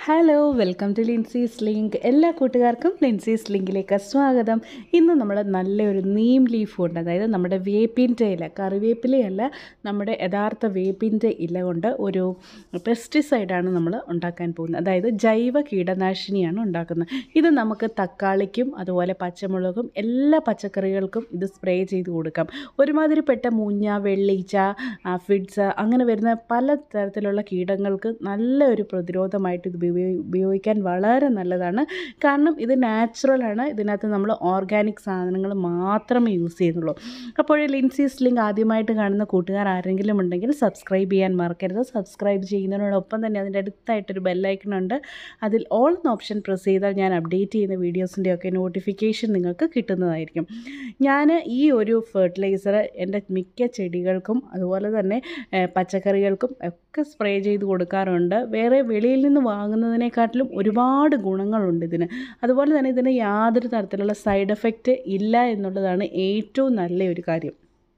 hello welcome to Lincy's link എല്ലാ കൂട്ടുകാർക്കും ലിൻസീസ് ലിങ്കിലേക്ക് സ്വാഗതം ഇന്ന് നമ്മൾ നല്ലൊരു നീം ലീഫ് കൊണ്ട് അതായത് നമ്മുടെ വേപ്പിൻ്റെ ഇല കറിവേപ്പിലയല്ല നമ്മുടെ യഥാർത്ഥ വേപ്പിൻ്റെ ഇല കൊണ്ട് ഒരു പെസ്റ്റിസൈഡാണ് നമ്മൾ ഉണ്ടാക്കാൻ പോകുന്നത് അതായത് ജൈവ കീടനാശിനിയാണ് ഉണ്ടാക്കുന്നത് ഇത് നമുക്ക് തക്കാളിക്കും അതുപോലെ പച്ചമുളകും എല്ലാ പച്ചക്കറികൾക്കും ഇത് സ്പ്രേ ചെയ്ത് കൊടുക്കാം ഒരുമാതിരിപ്പെട്ട മുഞ്ഞ വെള്ളീച്ച ഫിഡ്സ് അങ്ങനെ വരുന്ന പല തരത്തിലുള്ള കീടങ്ങൾക്ക് നല്ല ഒരു പ്രതിരോധമായിട്ട് ഇത് ഉപയോഗി ഉപയോഗിക്കാൻ വളരെ നല്ലതാണ് കാരണം ഇത് നാച്ചുറലാണ് ഇതിനകത്ത് നമ്മൾ ഓർഗാനിക് സാധനങ്ങൾ മാത്രമേ യൂസ് ചെയ്യുന്നുള്ളൂ അപ്പോൾ ലിൻസീസ് ലിങ്ക് ആദ്യമായിട്ട് കാണുന്ന കൂട്ടുകാർ ആരെങ്കിലും ഉണ്ടെങ്കിൽ സബ്സ്ക്രൈബ് ചെയ്യാൻ മറക്കരുത് സബ്സ്ക്രൈബ് ചെയ്യുന്നതിനോടൊപ്പം തന്നെ അതിൻ്റെ അടുത്തായിട്ടൊരു ബെല്ലൈക്കണുണ്ട് അതിൽ ഓൾ എന്ന ഓപ്ഷൻ പ്രസ് ചെയ്താൽ ഞാൻ അപ്ഡേറ്റ് ചെയ്യുന്ന വീഡിയോസിൻ്റെയൊക്കെ നോട്ടിഫിക്കേഷൻ നിങ്ങൾക്ക് കിട്ടുന്നതായിരിക്കും ഞാൻ ഈ ഒരു ഫെർട്ടിലൈസർ എൻ്റെ മിക്ക ചെടികൾക്കും അതുപോലെ തന്നെ ഏഹ്, പച്ചക്കറികൾക്കും ഒക്കെ സ്പ്രേ ചെയ്ത് കൊടുക്കാറുണ്ട് വേറെ വെളിയിൽ നിന്ന് വാങ്ങുന്നതിനെക്കാട്ടിലും ഒരുപാട് ഗുണങ്ങളുണ്ട് ഇതിന് അതുപോലെ തന്നെ ഇതിന് യാതൊരു തരത്തിലുള്ള സൈഡ് എഫക്റ്റ് ഇല്ല എന്നുള്ളതാണ് ഏറ്റവും നല്ല ഒരു കാര്യം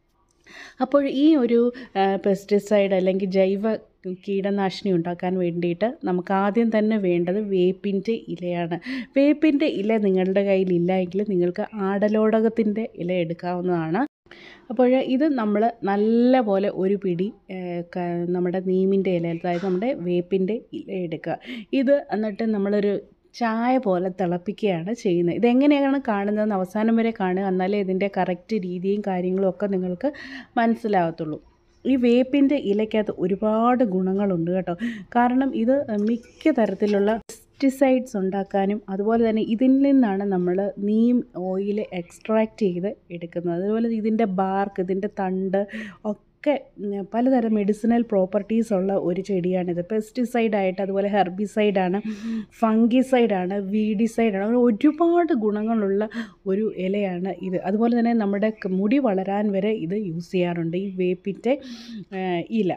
അപ്പോൾ ഈ ഒരു പെസ്റ്റിസൈഡ് അല്ലെങ്കിൽ ജൈവ കീടനാശിനി ഉണ്ടാക്കാൻ വേണ്ടിയിട്ട് നമുക്ക് ആദ്യം തന്നെ വേണ്ടത് വേപ്പിൻ്റെ ഇലയാണ് വേപ്പിൻ്റെ ഇല നിങ്ങളുടെ കയ്യിലില്ല എങ്കിൽ നിങ്ങൾക്ക് ആടലോടകത്തിൻ്റെ ഇല എടുക്കാവുന്നതാണ് അപ്പോൾ ഇത് നമ്മൾ നല്ല പോലെ ഒരു പിടി ഏഹ്, ക- നമ്മുടെ നീമിൻ്റെ ഇല അതായത് നമ്മുടെ വേപ്പിൻ്റെ ഇല എടുക്കുക ഇത് എന്നിട്ട് നമ്മളൊരു ചായ പോലെ തിളപ്പിക്കുകയാണ് ചെയ്യുന്നത് ഇതെങ്ങനെയാണ് കാണുന്നതെന്ന് അവസാനം വരെ കാണുക എന്നാലേ ഇതിൻ്റെ കറക്റ്റ് രീതിയും കാര്യങ്ങളും ഒക്കെ നിങ്ങൾക്ക് മനസ്സിലാകത്തുള്ളൂ ഈ വേപ്പിൻ്റെ ഇലയ്ക്കകത്ത് ഒരുപാട് ഗുണങ്ങളുണ്ട് കേട്ടോ കാരണം ഇത് മിക്ക തരത്തിലുള്ള പെസ്റ്റിസൈഡ്സ് ഉണ്ടാക്കാനും അതുപോലെ തന്നെ ഇതിൽ നിന്നാണ് നമ്മൾ നീം ഓയിൽ എക്സ്ട്രാക്റ്റ് ചെയ്ത് എടുക്കുന്നത് അതുപോലെ ഇതിൻ്റെ ബാർക്ക് ഇതിൻ്റെ തണ്ട് ഒക്കെ ഉം, പലതരം മെഡിസിനൽ പ്രോപ്പർട്ടീസ് ഉള്ള ഒരു ചെടിയാണിത് പെസ്റ്റിസൈഡായിട്ട് അതുപോലെ ഹെർബിസൈഡാണ് ഫംഗിസൈഡാണ് വീഡിസൈഡാണ് അങ്ങനെ ഒരുപാട് ഗുണങ്ങളുള്ള ഒരു ഇലയാണ് ഇത് അതുപോലെ തന്നെ നമ്മുടെ ക- മുടി വളരാൻ വരെ ഇത് യൂസ് ചെയ്യാറുണ്ട് ഈ വേപ്പിൻ്റെ ഏഹ്, ഇല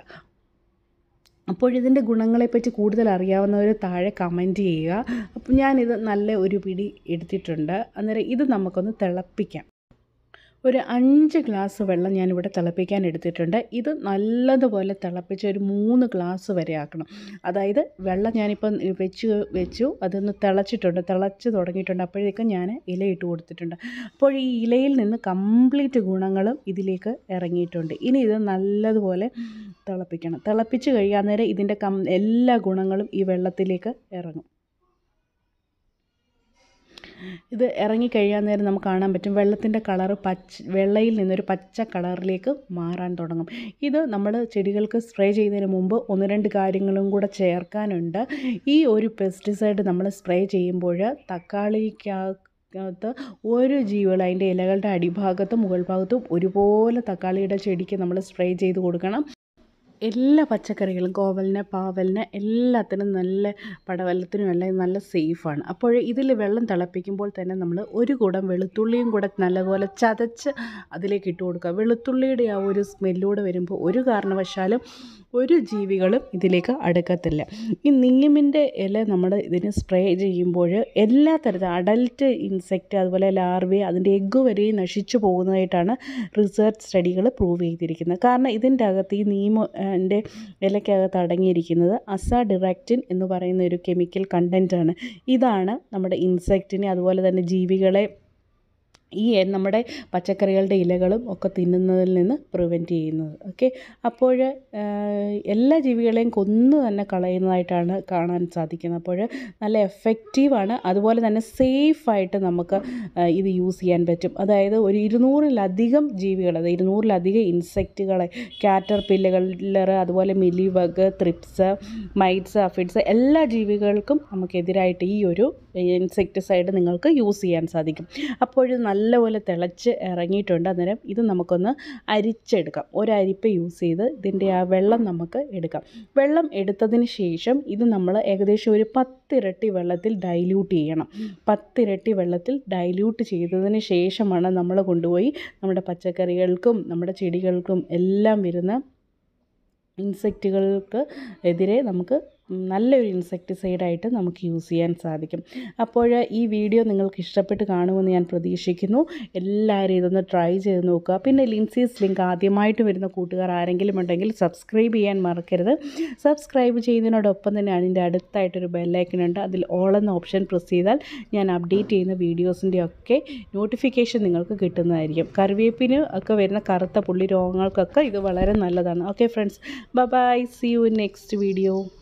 അപ്പോൾ ഇതിൻ്റെ ഗുണങ്ങളെപ്പറ്റി കൂടുതൽ അറിയാവുന്നവർ താഴെ കമൻറ്റ് ചെയ്യുക അപ്പോൾ ഞാനിത് നല്ല ഒരു പിടി എടുത്തിട്ടുണ്ട് അന്നേരം ഇത് നമുക്കൊന്ന് തിളപ്പിക്കാം ഒരു അഞ്ച് ഗ്ലാസ് വെള്ളം ഞാനിവിടെ തിളപ്പിക്കാൻ എടുത്തിട്ടുണ്ട് ഇത് നല്ലതുപോലെ തിളപ്പിച്ച് ഒരു മൂന്ന് ഗ്ലാസ് വരെ ആക്കണം അതായത് വെള്ളം ഞാനിപ്പം വെച്ച് വെച്ചു അതൊന്ന് തിളച്ചിട്ടുണ്ട് തിളച്ച് തുടങ്ങിയിട്ടുണ്ട് അപ്പോഴേക്കും ഞാൻ ഇല ഇട്ട് കൊടുത്തിട്ടുണ്ട് അപ്പോൾ ഈ ഇലയിൽ നിന്ന് കംപ്ലീറ്റ് ഗുണങ്ങളും ഇതിലേക്ക് ഇറങ്ങിയിട്ടുണ്ട് ഇനി ഇത് നല്ലതുപോലെ തിളപ്പിക്കണം തിളപ്പിച്ച് കഴിയാൻ നേരം ഇതിൻ്റെ കം എല്ലാ ഗുണങ്ങളും ഈ വെള്ളത്തിലേക്ക് ഇറങ്ങും ഇത് ഇറങ്ങിക്കഴിയാൻ നേരം നമുക്ക് കാണാൻ പറ്റും വെള്ളത്തിൻ്റെ കളറ് പച്ച വെള്ളയിൽ നിന്നൊരു പച്ച കളറിലേക്ക് മാറാൻ തുടങ്ങും ഇത് നമ്മൾ ചെടികൾക്ക് സ്പ്രേ ചെയ്യുന്നതിന് മുമ്പ് ഒന്ന് രണ്ട് കാര്യങ്ങളും കൂടെ ചേർക്കാനുണ്ട് ഈ ഒരു പെസ്റ്റിസൈഡ് നമ്മൾ സ്പ്രേ ചെയ്യുമ്പോൾ തക്കാളിക്കകത്ത് ഒരു ജീവികൾ അതിൻ്റെ ഇലകളുടെ അടിഭാഗത്തും മുകൾ ഭാഗത്തും ഒരുപോലെ തക്കാളിയുടെ ചെടിക്ക് നമ്മൾ സ്പ്രേ ചെയ്ത് കൊടുക്കണം എല്ലാ പച്ചക്കറികളും കോവലിന് പാവലിന് എല്ലാത്തിനും നല്ല പടവലത്തിനും എല്ലാം നല്ല സേഫാണ് അപ്പോൾ ഇതിൽ വെള്ളം തിളപ്പിക്കുമ്പോൾ തന്നെ നമ്മൾ ഒരു കുടം വെളുത്തുള്ളിയും കൂടെ നല്ലപോലെ ചതച്ച് അതിലേക്ക് ഇട്ട് കൊടുക്കുക വെളുത്തുള്ളിയുടെ ആ ഒരു സ്മെല്ലൂടെ വരുമ്പോൾ ഒരു കാരണവശാലും ഒരു ജീവികളും ഇതിലേക്ക് അടുക്കത്തില്ല ഈ നീമിൻ്റെ ഇല നമ്മൾ ഇതിന് സ്പ്രേ ചെയ്യുമ്പോൾ എല്ലാ തരത്തിലും അഡൽട്ട് ഇൻസെക്റ്റ് അതുപോലെ ലാർവി അതിൻ്റെ എഗ്ഗ് വരെയും നശിച്ചു പോകുന്നതായിട്ടാണ് റിസർച്ച് സ്റ്റഡികൾ പ്രൂവ് ചെയ്തിരിക്കുന്നത് കാരണം ഇതിൻ്റെ അകത്ത് ഈ നീമ എൻ്റെ ഇലയ്ക്കകത്ത് അടങ്ങിയിരിക്കുന്നത് അസാഡിറക്റ്റിൻ എന്ന് പറയുന്ന ഒരു കെമിക്കൽ കണ്ടൻറ്റാണ് ഇതാണ് നമ്മുടെ ഇൻസെക്റ്റിനെ അതുപോലെ തന്നെ ജീവികളെ ഈ എ- നമ്മുടെ പച്ചക്കറികളുടെ ഇലകളും ഒക്കെ തിന്നുന്നതിൽ നിന്ന് പ്രിവെൻറ്റ് ചെയ്യുന്നത് ഓക്കെ അപ്പോൾ എല്ലാ ജീവികളെയും കൊന്നു തന്നെ കളയുന്നതായിട്ടാണ് കാണാൻ സാധിക്കുന്നത് അപ്പോൾ നല്ല എഫക്റ്റീവാണ് അതുപോലെ തന്നെ സേഫായിട്ട് നമുക്ക് ആ, ഇത് യൂസ് ചെയ്യാൻ പറ്റും അതായത് ഒരു ഇരുന്നൂറിലധികം ജീവികൾ അതായത് ഇരുന്നൂറിലധികം ഇൻസെക്റ്റുകളെ കാറ്റർ പില്ലുകളർ അതുപോലെ mealy bug thrips mites aphids എല്ലാ ജീവികൾക്കും നമുക്കെതിരായിട്ട് ഈ ഒരു ഇൻസെക്ടിസൈഡ് നിങ്ങൾക്ക് യൂസ് ചെയ്യാൻ സാധിക്കും അപ്പോൾ ഇത് നല്ലപോലെ തിളച്ച് ഇറങ്ങിയിട്ടുണ്ട് അന്നേരം ഇത് നമുക്കൊന്ന് അരിച്ചെടുക്കാം ഒരരിപ്പ യൂസ് ചെയ്ത് ഇതിൻ്റെ ആ വെള്ളം നമുക്ക് എടുക്കാം വെള്ളം എടുത്തതിന് ശേഷം ഇത് നമ്മൾ ഏകദേശം ഒരു പത്തിരട്ടി വെള്ളത്തിൽ ഡൈല്യൂട്ട് ചെയ്യണം പത്തിരട്ടി വെള്ളത്തിൽ ഡൈല്യൂട്ട് ചെയ്തതിന് ശേഷമാണ് നമ്മൾ കൊണ്ടുപോയി നമ്മുടെ പച്ചക്കറികൾക്കും നമ്മുടെ ചെടികൾക്കും എല്ലാം വരുന്ന ഇൻസെക്റ്റുകൾക്ക് എതിരെ നമുക്ക് നല്ലൊരു ഇൻസെക്ടിസൈഡായിട്ട് നമുക്ക് യൂസ് ചെയ്യാൻ സാധിക്കും അപ്പോൾ ഈ വീഡിയോ നിങ്ങൾക്ക് ഇഷ്ടപ്പെട്ട് കാണുമെന്ന് ഞാൻ പ്രതീക്ഷിക്കുന്നു എല്ലാവരും ഇതൊന്ന് ട്രൈ ചെയ്ത് നോക്കുക പിന്നെ ലിൻസീസ് ലിങ്ക് ആദ്യമായിട്ട് വരുന്ന കൂട്ടുകാർ ആരെങ്കിലും ഉണ്ടെങ്കിൽ സബ്സ്ക്രൈബ് ചെയ്യാൻ മറക്കരുത് സബ്സ്ക്രൈബ് ചെയ്യുന്നതിനോടൊപ്പം തന്നെ അതിൻ്റെ അടുത്തായിട്ടൊരു ബെല്ലൈക്കൺ ഉണ്ട് അതിൽ ഓൾ എന്ന ഓപ്ഷൻ പ്രസ് ചെയ്താൽ ഞാൻ അപ്ഡേറ്റ് ചെയ്യുന്ന വീഡിയോസിൻ്റെ ഒക്കെ നോട്ടിഫിക്കേഷൻ നിങ്ങൾക്ക് കിട്ടുന്നതായിരിക്കും കറിവേപ്പിന് ഒക്കെ വരുന്ന കറുത്ത പുള്ളി രോഗങ്ങൾക്കൊക്കെ ഇത് വളരെ നല്ലതാണ് okay friends bye see you next video